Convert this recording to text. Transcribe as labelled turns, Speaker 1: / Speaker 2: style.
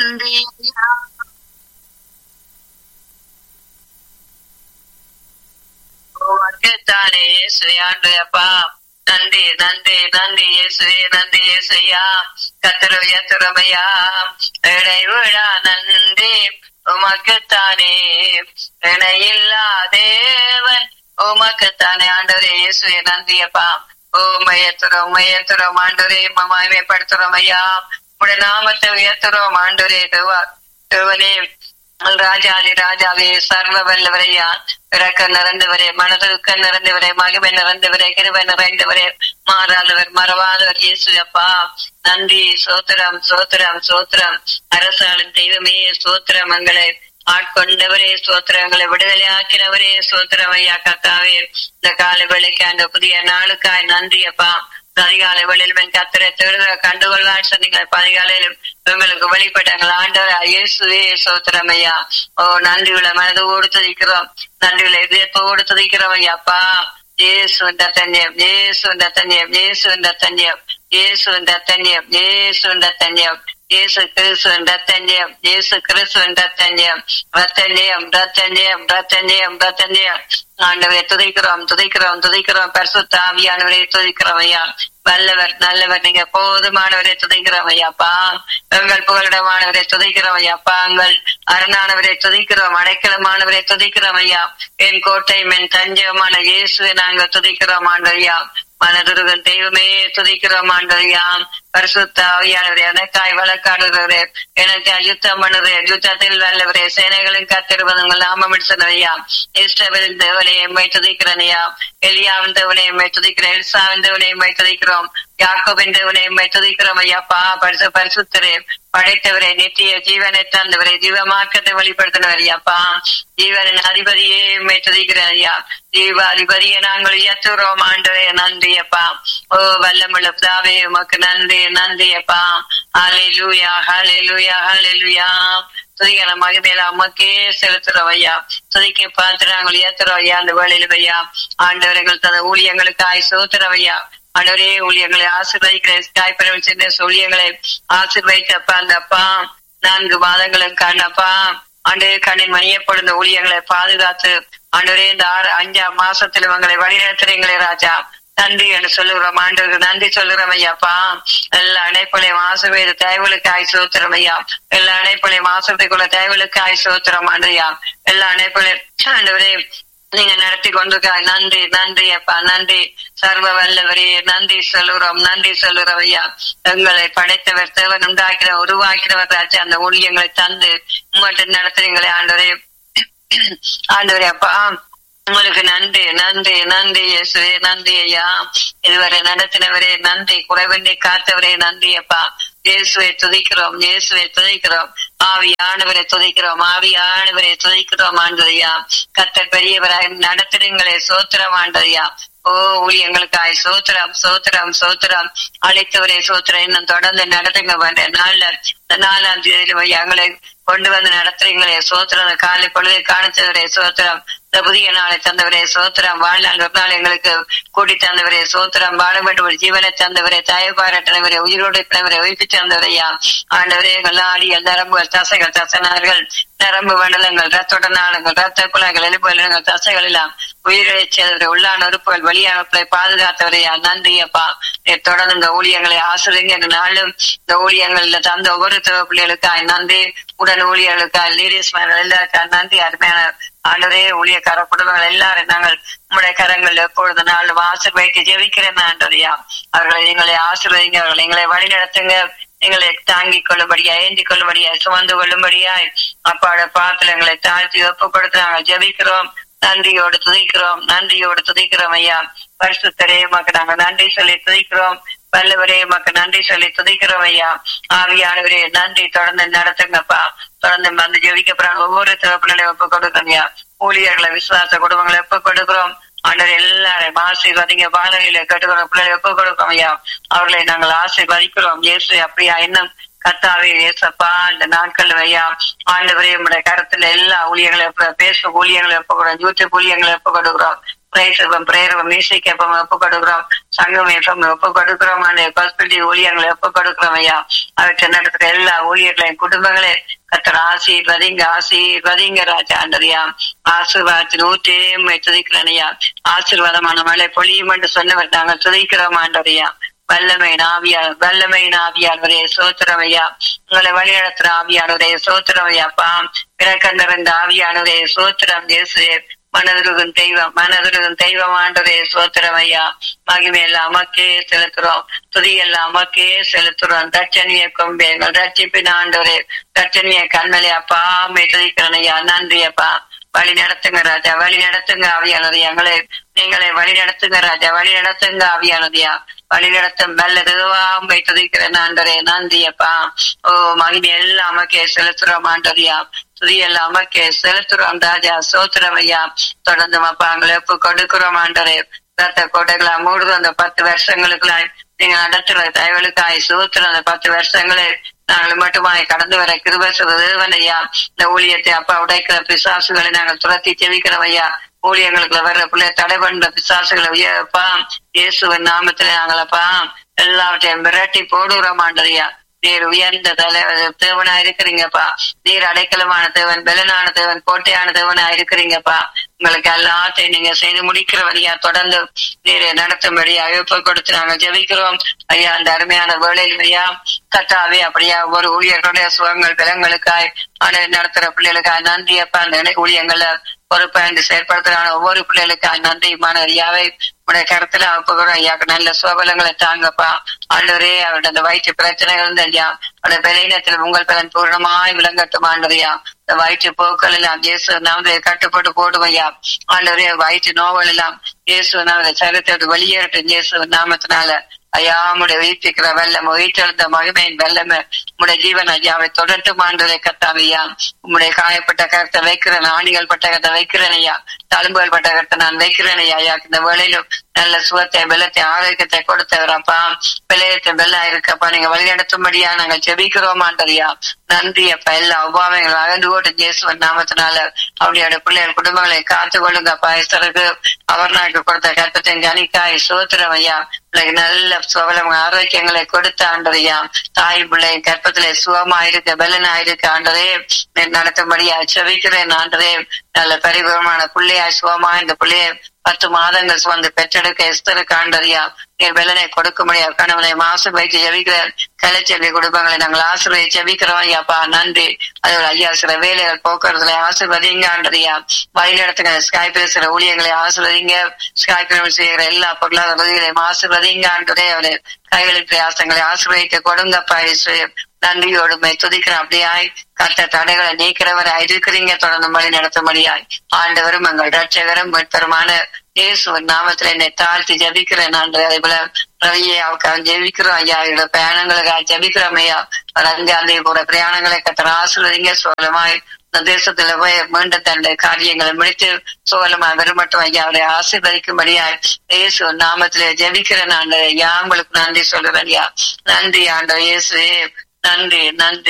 Speaker 1: நன்றி ஐயா உமக்குத்தானே இயேசுவே ஆண்டு அப்பா நன்றி நன்றி நன்றி இயேசுவே நன்றி இயேசுயா கத்திர உயர்த்துறமையா இடைவிழா நன்றி உமக்குத்தானே இணையில்லா தேவன் உமக்குத்தானே ஆண்டவரே இயேசுவே நன்றி அப்பா ஓ மையத்துறோம் மையத்துறோம் ஆண்டவரே மகிமைப்படுத்துறோம் ஐயா உடைய நாமத்தை உயர்த்துறோம் ஆண்டவரே தேவா தேவனே ராஜாதி ராஜாவே சர்வ வல்லவரையா இறக்க நிறைந்தவரே மனதுக்க நிறைந்தவரே மகிமை நிறைந்தவரே கிருபை நிறைந்தவரே மாறாதவர் மறவாதவர் இயேசு அப்பா நன்றி சோத்திரம் சோத்திரம் சோத்திரம் அரசாளும் தெய்வமே சோத்திரம் எங்களை ஆட்கொண்டவரே சோத்திரங்களை விடுதலை ஆக்கினவரே சோத்திரம் ஐயா கத்தாவே இந்த காலை வேலைக்கு அந்த புதிய நாளுக்காய் நன்றி அப்பா அதிகாலை வேளையில் கத்திர தேடுதல கண்டுகொள்வார் சொன்னீங்க அதிகாலையிலும் உங்களுக்கு வழிபட்டாங்கள் ஆண்டவர் இயேசுவே சோத்திரம் ஐயா ஓ நன்றிகளை மனதோடு துதிக்கிறோம் நன்றிகளை இதயத்தோடு துதிக்கிறோம் ஐயா அப்பா இயேசுவின் தன்யம் இயேசுவின் தன்யம் இயேசுவின் தன்யம் இயேசுவின் தன்யம் இயேசுவின் தன்யம் இயேசு கிறிஸ்துவின் ரத்தன்யம் இயேசு கிறிஸ்துவின் ரத்தன்யம் ரத்தன்யம் ரத்தன்யம் ரத்தன்யம் ரத்தன்யம் ஆண்டவரை துதைக்கிறோம் துதைக்கிறோம் துதைக்கிறோம் பரிசுத்த ஆவியானவரை துதிக்கிறோம் ஐயா வல்லவர் நல்லவர் நீங்க போதுமானவரை துதைக்கிறோம் ஐயாப்பா எங்கள் புகலிடமானவரை துதைக்கிறோம் ஐயாப்பா எங்கள் அரணானவரை துதிக்கிறோம் அடைக்கலமானவரை துதிக்கிறோம் ஐயா என் கோட்டை என் தஞ்சமான இயேசுவை நாங்கள் துதிக்கிறோம் ஆண்டவையா மனதுருகன் தெய்வமே துதிக்கிறோம் ஆண்டவையாம் பரிசுத்தாவியானவரே எனக்காய் வழக்காடுகிறவரே எனக்கு யுத்தம் பண்ணுறே யுத்தத்தில் வல்லவரே சேனைகளின் கத்திருப்பதுங்கள் நாமம் சொன்னவையா இஷ்டவின் தேவனை எம்மை துதிக்கிறனையா எலியாவின் தேவனை எம்மை துதிக்கிறேன் எல்சாவின் தேவனை எம்மை துதிக்கிறோம் யாக்கோபின் தேவனை எம்மை துதிக்கிறோம் ஐயாப்பா பரிசு பரிசுத்தரே படைத்தவரை நித்திய ஜீவனை தந்தவரை ஜீவமாக்கத்தை வெளிப்படுத்தினவர் ஐயாப்பா ஜீவனின் அதிபதியே எம்மை துதிக்கிறேன் ஐயா ஜீவ அதிபதியை நாங்கள் உயர்த்துறோம் ஆண்டவரே நன்றி அப்பா ஓ வல்லமுள்ள பிதாவே உமக்கு நன்றி நன்றி அப்பா ஹாலே லூயா ஹாலே லூயா ஹாலே லூயா துதிக்கிற மகிமையில அம்மக்கே செலுத்துறோம் ஐயா துதிக்க பார்த்து நாங்கள் உயர்த்துறோம் ஐயா அந்த வேலையில ஐயா ஆண்டவர்கள் தந்த ஊழியங்களுக்கு ஆய் சோத்துறோம் ஐயா ஆண்டவரே ஊழியங்களை ஆசீர்வதிக்கிற தாய்ப்பரவல் சின்ன ஊழியங்களை ஆசீர்வதித்தப்பா அந்த அப்பா நான்கு மாதங்களுக்கு அண்ணப்பா ஆண்டு கண்ணின் மணியப்படுந்த ஊழியங்களை பாதுகாத்து ஆண்டவரே இந்த ஆறு அஞ்சாம் மாசத்துல இவங்களை வழிநடத்துறீங்களே ராஜா நன்றி என்று சொல்லுகிறோம் ஆண்டவருக்கு நன்றி சொல்லுறோம் ஐயாப்பா எல்லா அணைப்பளையும் ஆசிர்வேத தேவலுக்கு ஆய் சோத்திரம் ஐயா எல்லா அணைப்பளையும் ஆசிரியக்குள்ள தேவலுக்கு ஆய் சோத்திரம் ஆண்டையா எல்லா அணைப்பளையும் ஆண்டவரே நீங்க நடத்தி கொண்டிருக்காய் நன்றி நன்றி அப்பா நன்றி சர்வ வல்லவரே நன்றி சொல்லுறோம் நன்றி சொல்லுறோம் ஐயா எங்களை படைத்தவர் தேவன் உண்டாக்கிற உருவாக்கினவர் ராஜா அந்த ஊழியங்களை தந்து உங்கள்கிட்ட நடத்துறீங்களே ஆண்டவரே ஆண்டவரே அப்பா உங்களுக்கு நன்றி நன்றி நன்றி இயேசுவே நன்றி ஐயா இதுவரை நடத்தினவரே நன்றி குறைவின்றி காத்தவரே நன்றி அப்பா இயேசுவை துதிக்கிறோம் இயேசுவை துதிக்கிறோம் ஆவியானவரை துதிக்கிறோம் ஆவியானவரை துதிக்கிறோம் ஆண்டதையா கத்தர் பெரியவராக நடத்துறீங்களே சோத்திரம் ஆண்டதையா ஓ ஊழியங்களுக்காய் சோத்திரம் சோத்திரம் சோத்திரம் அழைத்தவரே சோத்திரம் இன்னும் தொடர்ந்து நடத்துங்க வேண்ட நாள்ல இந்த நாலாம் தேதியில எங்களை கொண்டு வந்து நடத்துறீங்களே சோத்திரம் காலை பொழுதை காணிச்சவரே சோத்திரம் இந்த புதிய நாளை தந்தவரே சோத்திரம் வாழ்நாள் ஒரு நாள் எங்களுக்கு கூட்டி தந்தவரே சோத்திரம் வாழ வேண்டும் ஒரு ஜீவனை தந்தவரே தயவு பாராட்டினவரே உயிரோடு இருக்கிறவரை உயிர்ப்பு தந்தவரையா ஆண்டவரே எங்கள் ஆடியல் நரம்புகள் தசைகள் தசனார்கள் நரம்பு மண்டலங்கள் ரத்தோட நாளங்கள் ரத்த குழாய்கள் எலும்புகள் தசைகள் எல்லாம் உயிரை செய்தவரை உள்ளான உறுப்புகள் வெளியான பாதுகாத்தவரையா நன்றி அப்பா தொடர்ந்து இந்த ஊழியங்களை ஆசிரியங்க இந்த நாளும் இந்த ஊழியங்கள்ல தந்த ஒவ்வொரு பிள்ளைகளுக்காய் நன்றி உடன் ஊழியர்களுக்காய் லீடியஸ் எல்லாருக்காய் நன்றி அருமையான ஆண்டவரே ஊழியக்கார குடும்பங்கள் எல்லாரும் நாங்கள் உங்களுடைய கரங்கள் எப்பொழுது நாள் வாசல் வைத்து ஜெபிக்கிறேன் ஆண்டவரையா அவர்களை நீங்களை ஆசிர்வதிங்க அவர்களை எங்களை வழி நடத்துங்க எங்களை தாங்கிக் கொள்ளும்படியா ஏந்தி கொள்ளும்படியா சுமந்து கொள்ளும்படியாய் அப்பாட பாத்துல எங்களை தாழ்த்தி ஒப்பு கொடுத்து நாங்கள் ஜெபிக்கிறோம் நன்றியோடு துதிக்கிறோம் நன்றியோடு துதிக்கிறோம் ஐயா பரிசுத்தரே மக்கு நாங்க நன்றி சொல்லி துதிக்கிறோம் வல்லவரே மக்கு நன்றி சொல்லி துதிக்கிறோம் ஐயா ஆவியானவரே நன்றி தொடர்ந்து நடத்துங்கப்பா தொடர்ந்து வந்து ஜெபிக்கப்படுறாங்க ஒவ்வொரு சிறப்புகளையும் ஒப்பு கொடுக்கணும் ஐயா ஊழியர்களை விசுவாச குடும்பங்களை ஒப்பு கொடுக்கிறோம் ஆண்டவர் எல்லாரும் ஆசீர்வதிங்க வானொலியில கேட்டுக்கிறோம் பிள்ளைகளை ஒப்பு கொடுக்கிறோம் ஐயா அவர்களை நாங்கள் ஆசீர்வதிக்கிறோம் இயேசு அப்படியா இன்னும் கத்தாவே ஏசப்பா இந்த நாட்கள் ஐயா ஆண்டவரே உங்களுடைய கருத்துல எல்லா ஊழியங்களை பேசுற ஊழியங்களை எப்ப கொடுக்கிறோம் யூடியூப் ஊழியங்களை எப்ப கொடுக்கிறோம் பிரேசபம் பிரேரவம் மீசைக்கப்பம் ஒப்பு கொடுக்கிறோம் சங்கம் எஃபம் ஒப்பு கொடுக்கிறோம் அந்த ஹாஸ்பிட்டல் ஊழியர்களை ஒப்பு கொடுக்கிறோம் ஐயா அவற்றை நடத்துகிற எல்லா ஊழியர்களையும் குடும்பங்களே கத்தர் ஆசீர்வதிங்க ஆசீர்வதிங்க ராஜா ஆண்டரியா ஆசீர்வாதத்தின் ஊற்றே துதிக்கிறேன் ஐயா ஆசீர்வாதமான மழை பொழியும் என்று சொன்னவர் நாங்கள் துதிக்கிறோம் ஆண்டரியா வல்லமை நாவியார் வல்லமை நாவியானவரே சோத்திரமையா உங்களை வழி நடத்துற ஆவியானவரே சோத்திரமையாப்பா பிறக்கந்திருந்த ஆவியானவரே சோத்திரம் இயேசு மனதுருகும் தெய்வம் மனதுருகும் தெய்வம் ஆண்டவரே சோத்திரமையா மகிமையெல்லாம் அமக்கே செலுத்துறோம் துதியெல்லாம் அமக்கே செலுத்துறோம் தட்சணிய கொம்பே எங்கள் ரட்சிப்பின் ஆண்டவரே தட்சணிய கண்மலை அப்பா மே துதிக்கிறனையா நன்றி அப்பா வழி நடத்துங்க ராஜா வழி நடத்துங்க ஆவியானது எங்களை நீங்களை வழி நடத்துங்க ராஜா வழி நடத்துங்க ஆவியானதியா வழி நடத்தும் நல்லதுவா துதிக்கிறேன் ஆண்டரே நந்தியப்பா ஓ மகிமை எல்லாம் அமக்கே செலுத்துறோம் ஆண்டரியா துதி எல்லாம் அமக்கே செலுத்துறோம் ராஜா சோத்திரம் ஐயா தொடர்ந்து அப்பா எங்களை ஒப்பு கொடுக்கிறோம் ஆண்டரே ரத்த கோட்டைகளா மூடுது அந்த பத்து வருஷங்களுக்குள்ளாய் நீங்க நடத்துற தயவலுக்காய் சூத்துற அந்த பத்து வருஷங்களே நாங்கள் மட்டுமாய் கடந்து வர கிருபசுர தேவன் ஐயா இந்த ஊழியத்தை அப்பா உடைக்கிற பிசாசுகளை நாங்கள் துரத்தி செவிக்கிறோம் ஐயா ஊழியங்களுக்குள்ள வர்ற பிள்ளை தடை பண்ற பிசாசுகளை உயர்ப்பா இயேசுவின் நாமத்துல நாங்களப்பா எல்லாவற்றையும் மிரட்டி போடுகிறோம் ஆண்டறியா நீர் உயர்ந்த தலை தேவனா இருக்கிறீங்கப்பா நீர் அடைக்கலமான தேவன் பெலனான தேவன் கோட்டையான தேவனா இருக்கிறீங்கப்பா உங்களுக்கு எல்லாத்தையும் நீங்க செய்து முடிக்கிறவரையா தொடர்ந்து நீர் நடத்தும்படி அழைப்பு கொடுத்து நாங்க ஜெபிக்கிறோம் ஐயா அந்த அருமையான வேலையில் ஐயா கத்தாவே அப்படியா ஒவ்வொரு ஊழியர்களுடைய சுகங்கள் பலங்களுக்காய் நடத்துற பிள்ளைகளுக்காய் நன்றி அப்பா அந்த ஊழியங்கள்ல பொறுப்பாய்ந்து செயற்படுத்துறான ஒவ்வொரு பிள்ளைகளுக்காய் நன்றி மனைவியாவை உடைய கருத்துல அப்புறம் ஐயாக்கு நல்ல சுவபலங்களை தாங்கப்பா ஆண்டவரே அவருடைய அந்த வயிற்று பிரச்சனை இருந்த ஐயா அவருடைய பலீனத்தில் உங்கள் பலன் பூர்ணமாய் விளங்கட்டும் ஆண்டவரையா இந்த வயிற்று போக்கள் எல்லாம் இயேசு நாமதை கட்டுப்பட்டு போடும் ஐயா ஆண்டவரே வயிற்று நோவல் எல்லாம் இயேசு நாமதை சரித்தோடு வெளியேறட்டும் இயேசு நாமத்தினால ஐயா உடைய உயிர்ப்பிக்கிற வெள்ளம் உயிர்த்தெழுந்த மகிமையின் வெள்ளமே உடைய ஜீவன் ஐயாவை தொடர்ந்து மாண்டதை கத்தாவையா உம்முடைய காயப்பட்ட கருத்தை வைக்கிறேன் ஆணிகள் பட்ட கருத்தை வைக்கிறேன் ஐயா தழும்புகள் பட்ட கருத்தை நான் வைக்கிறேன் ஐயா ஐயா இந்த வேலையிலும் நல்ல சுகத்தை வெள்ளத்தை ஆரோக்கியத்தை கொடுத்தவரப்பா விளையத்தை வெள்ளம் இருக்கப்பா நீங்க வழிநடத்தும்படியா நாங்க ஜெபிக்கிறோம் ஆண்டறியா நன்றி அப்பா எல்லா உபாவங்கள் அகன்று போட்டு ஜேசுவன் நாமத்தினால அவருடைய பிள்ளைகள் குடும்பங்களை காத்து கொள்ளுங்கப்பா இஸ்தருக்கு அவர் நாக்கு கொடுத்த கருத்தை கனிக்காய் சோத்திரம் ஐயா பிள்ளைக்கு நல்ல சுவலம் ஆரோக்கியங்களை கொடுத்த ஆண்டதையா தாய் பிள்ளை கற்பத்திலே சுகமா இருக்க பலனா இருக்க ஆண்டதே நடத்தும்படியா செவிக்கிறேன் ஆண்டதே நல்ல பரிபூரமான பிள்ளையா சுகமா இந்த பிள்ளைய பத்து மாதங்கள் சுமந்து பெற்றெடுக்க எஸ்தருக்கு ஆண்டறியா நீர் வெள்ளனை கொடுக்க முடியாது கணவனை மாசு வைத்து ஜெபிக்கிற கலைச்செல்வி குடும்பங்களை நாங்கள் ஆசிரியை ஜெபிக்கிறோம் ஐயாப்பா நன்றி அதோட ஐயா சில வேலைகள் போக்குவரத்துல ஆசிர்வதிங்க ஆண்டறியா வழி நடத்துங்க ஸ்காய் பேசுற ஊழியங்களை ஆசிர்வதிங்க ஸ்காய் செய்கிற எல்லா பொருளாதார உதவிகளையும் ஆசிர்வதிங்க ஆண்டதே அவரு கைகளில் பிரயாசங்களை ஆசிர்வதிக்க கொடுங்கப்பா நன்றியோடுமை துதிக்கிறேன் அப்படியாய் கட்ட தடைகளை நீக்கிறவராய் இருக்கிறீங்க தொடர்ந்து வழி நடத்தும்படியாய் ஆண்டவரும் எங்கள் ரட்சகரும் மீட்பருமான இயேசுவின் நாமத்துல என்னை தாழ்த்தி ஜபிக்கிறேன் ஆண்டு அதே போல ரவியை அவருக்காக ஜெபிக்கிறோம் ஐயா இவரோட பிரயாணங்களுக்காக ஜபிக்கிறோம் ஐயா அஞ்சாந்தி போற பிரயாணங்களை கத்தர ஆசிர்வதிங்க சோழமாய் இந்த தேசத்துல போய் மீண்டும் தன்னுடைய காரியங்களை முடித்து சோழமா வெறுமட்டும் ஐயா அவரை ஆசீர்வதிக்கும்படியாய் இயேசு நாமத்திலே ஜெபிக்கிறேன் ஆண்டு ஐயா உங்களுக்கு நன்றி சொல்லுறேன் ஐயா நன்றி ஆண்டவர் இயேசு நன்றி நன்றி